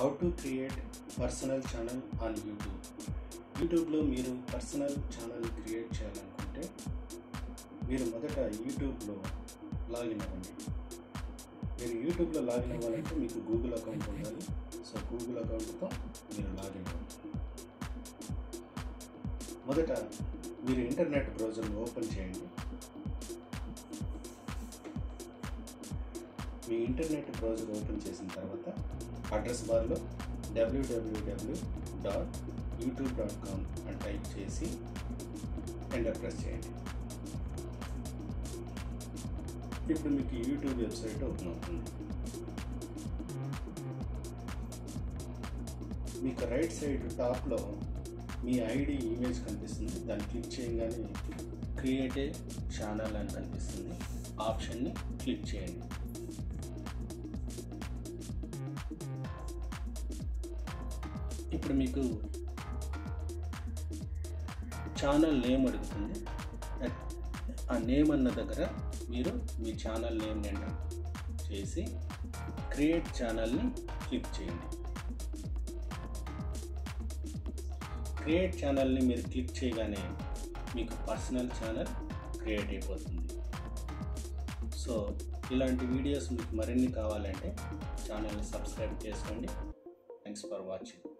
how to create personal channel on YouTube యూట్యూబ్లో మీరు personal channel create చేయాలనుకుంటే మీరు మొదట యూట్యూబ్లో లాగిన్ అవ్వండి మీరు యూట్యూబ్లో లాగిన్ అవ్వాలంటే మీకు గూగుల్ అకౌంట్ ఉండాలి సో గూగుల్ అకౌంట్తో మీరు లాగిన్ అవ్వండి మొదట మీరు ఇంటర్నెట్ బ్రౌజర్ ఓపెన్ చేయండి మీ ఇంటర్నెట్ బ్రౌజర్ ఓపెన్ చేసిన తర్వాత అడ్రస్ బార్లో W W W dot YouTube dot com అని టైప్ చేసి ఎంటర్ ప్రెస్ చేయండి ఇప్పుడు మీకు యూట్యూబ్ వెబ్సైట్ ఓపెన్ అవుతుంది మీకు రైట్ సైడ్ టాప్లో మీ ఐడి ఇమేజ్ కనిపిస్తుంది దాన్ని క్లిక్ చేయగానే క్రియేట్ ఏ ఛానల్ అని కనిపిస్తుంది ఆప్షన్ని క్లిక్ చేయండి ఇప్పుడు మీకు ఛానల్ నేమ్ అడుగుతుంది ఆ నేమ్ అన్న దగ్గర మీరు మీ ఛానల్ నేమ్ ఎంటర్ చేసి క్రియేట్ ఛానల్ని క్లిక్ చేయండి క్రియేట్ ఛానల్ని మీరు క్లిక్ చేయగానే మీకు పర్సనల్ ఛానల్ క్రియేట్ అయిపోతుంది సో ఇలాంటి వీడియోస్ మీకు మరిన్ని కావాలంటే ఛానల్ని సబ్స్క్రైబ్ చేసుకోండి థ్యాంక్స్ ఫర్ వాచింగ్